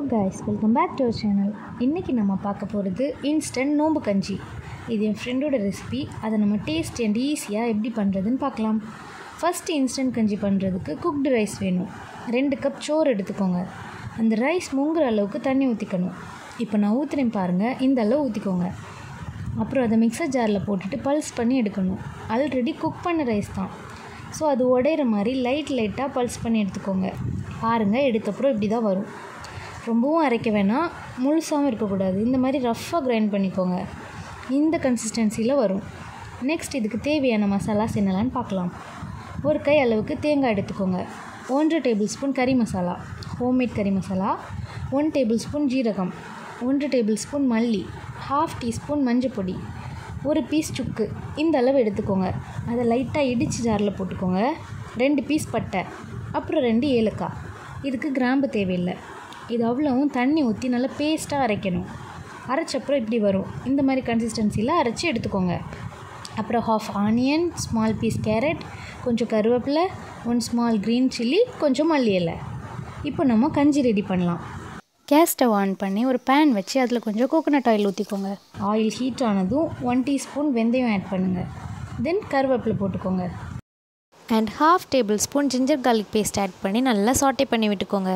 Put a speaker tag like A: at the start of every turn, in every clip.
A: guys welcome back to our channel இன்றைக்கி நம்ம பார்க்க போகிறது இன்ஸ்டன்ட் நோம்பு கஞ்சி இது என் ஃப்ரெண்டோட ரெசிபி அதை நம்ம டேஸ்ட் அண்ட் ஈஸியாக எப்படி பண்ணுறதுன்னு பார்க்கலாம் ஃபஸ்ட்டு இன்ஸ்டன்ட் கஞ்சி பண்ணுறதுக்கு குக்டு ரைஸ் வேணும் ரெண்டு கப் சோறு எடுத்துக்கோங்க அந்த ரைஸ் முங்குற அளவுக்கு தண்ணி ஊற்றிக்கணும் இப்போ நான் ஊற்றுறேன் பாருங்கள் இந்த அளவு ஊற்றிக்கோங்க அப்புறம் அதை மிக்சர் ஜாரில் போட்டுட்டு பல்ஸ் பண்ணி எடுக்கணும் ஆல்ரெடி குக் பண்ண ரைஸ் தான் ஸோ அது உடையிற மாதிரி லைட் லைட்டாக பல்ஸ் பண்ணி எடுத்துக்கோங்க பாருங்கள் எடுத்தப்புறம் இப்படி தான் வரும் ரொம்பவும் அரைக்க வேணாம் முழுசாகவும் இருக்கக்கூடாது இந்த மாதிரி ரஃப்பாக கிரைண்ட் பண்ணிக்கோங்க இந்த கன்சிஸ்டன்சியில் வரும் நெக்ஸ்ட் இதுக்கு தேவையான மசாலாஸ் என்னலான்னு பார்க்கலாம் ஒரு கை அளவுக்கு தேங்காய் எடுத்துக்கோங்க ஒன்றரை டேபிள் ஸ்பூன் கறி மசாலா ஹோம்மேட் கறி மசாலா ஒன் டேபிள் ஸ்பூன் ஜீரகம் ஒன்று டேபிள் ஸ்பூன் மல்லி ஹாஃப் டீஸ்பூன் மஞ்சள் பொடி ஒரு பீஸ் சுக்கு இந்த அளவு எடுத்துக்கோங்க அதை லைட்டாக இடித்து ஜாரில் போட்டுக்கோங்க ரெண்டு பீஸ் பட்டை அப்புறம் ரெண்டு ஏலக்காய் இதுக்கு கிராம்பு தேவையில்லை இது அவ்வளவும் தண்ணி ஊற்றி நல்லா பேஸ்ட்டாக அரைக்கணும் அரைச்சப்புறம் இப்படி வரும் இந்த மாதிரி கன்சிஸ்டன்சியில் அரைச்சி எடுத்துக்கோங்க அப்புறம் half onion small piece carrot கொஞ்சம் கருவேப்பிலை ஒன் ஸ்மால் க்ரீன் சில்லி கொஞ்சம் மல்லி இலை இப்போ நம்ம கஞ்சி ரெடி பண்ணலாம் கேஸ் ஸ்டவ் ஆன் பண்ணி ஒரு பேன் வச்சு அதில் கொஞ்சம் கோகோனட் ஆயில் ஊற்றிக்கோங்க ஆயில் ஹீட் ஆனதும் ஒன் டீஸ்பூன் வெந்தயம் ஆட் பண்ணுங்கள் தென் கருவேப்பிலை போட்டுக்கோங்க and half table spoon ginger garlic paste add பண்ணி நல்லா சாட்டே பண்ணி விட்டுக்கோங்க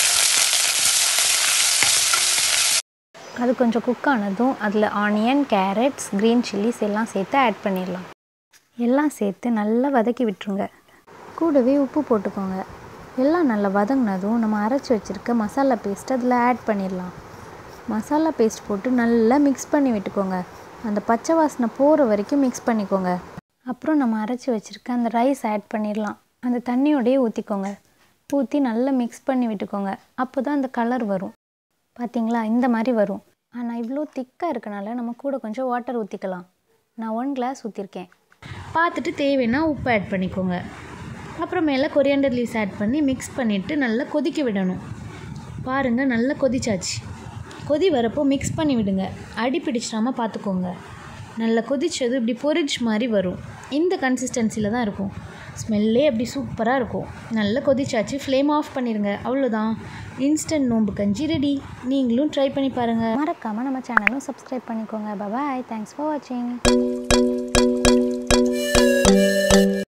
A: அது கொஞ்சம் குக் ஆனதும் அதில் ஆனியன் கேரட்ஸ் க்ரீன் சில்லிஸ் எல்லாம் சேர்த்து ஆட் பண்ணிடலாம் எல்லாம் சேர்த்து நல்லா வதக்கி விட்டுருங்க கூடவே உப்பு போட்டுக்கோங்க எல்லாம் நல்லா வதங்கினதும் நம்ம அரைச்சி வச்சுருக்க மசாலா பேஸ்ட் அதில் ஆட் பண்ணிடலாம் மசாலா பேஸ்ட் போட்டு நல்லா மிக்ஸ் பண்ணி விட்டுக்கோங்க அந்த பச்சை வாசனை போகிற வரைக்கும் மிக்ஸ் பண்ணிக்கோங்க அப்புறம் நம்ம அரைச்சி வச்சுருக்க அந்த ரைஸ் ஆட் பண்ணிடலாம் அந்த தண்ணியோடையே ஊற்றிக்கோங்க ஊற்றி நல்லா மிக்ஸ் பண்ணி விட்டுக்கோங்க அப்போ தான் அந்த கலர் வரும் பார்த்தீங்களா இந்த மாதிரி வரும் ஆனால் இவ்வளோ திக்காக இருக்கனால நம்ம கூட கொஞ்சம் வாட்டர் ஊற்றிக்கலாம் நான் ஒன் கிளாஸ் ஊற்றிருக்கேன் பார்த்துட்டு தேவைன்னா உப்பு ஆட் பண்ணிக்கோங்க அப்புறமேல கொரியாண்டர் லீவ்ஸ் ஆட் பண்ணி மிக்ஸ் பண்ணிவிட்டு நல்லா கொதிக்க விடணும் பாருங்கள் நல்லா கொதிச்சாச்சு கொதி வரப்போ மிக்ஸ் பண்ணி விடுங்க அடி பிடிச்சிடாம பார்த்துக்கோங்க நல்லா கொதிச்சது இப்படி பொரிஜ் மாதிரி வரும் இந்த கன்சிஸ்டன்சியில் தான் இருக்கும் ஸ்மெல்லே அப்படி சூப்பராக இருக்கும் நல்லா கொதிச்சாச்சு ஃப்ளேம் ஆஃப் பண்ணிடுங்க அவ்வளோதான் இன்ஸ்டன்ட் நோம்பு கஞ்சி ரெடி நீங்களும் ட்ரை பண்ணி பாருங்கள் மறக்காமல் நம்ம சேனலும் சப்ஸ்கிரைப் பண்ணிக்கோங்க பாய் தேங்க்ஸ் ஃபார் வாட்சிங்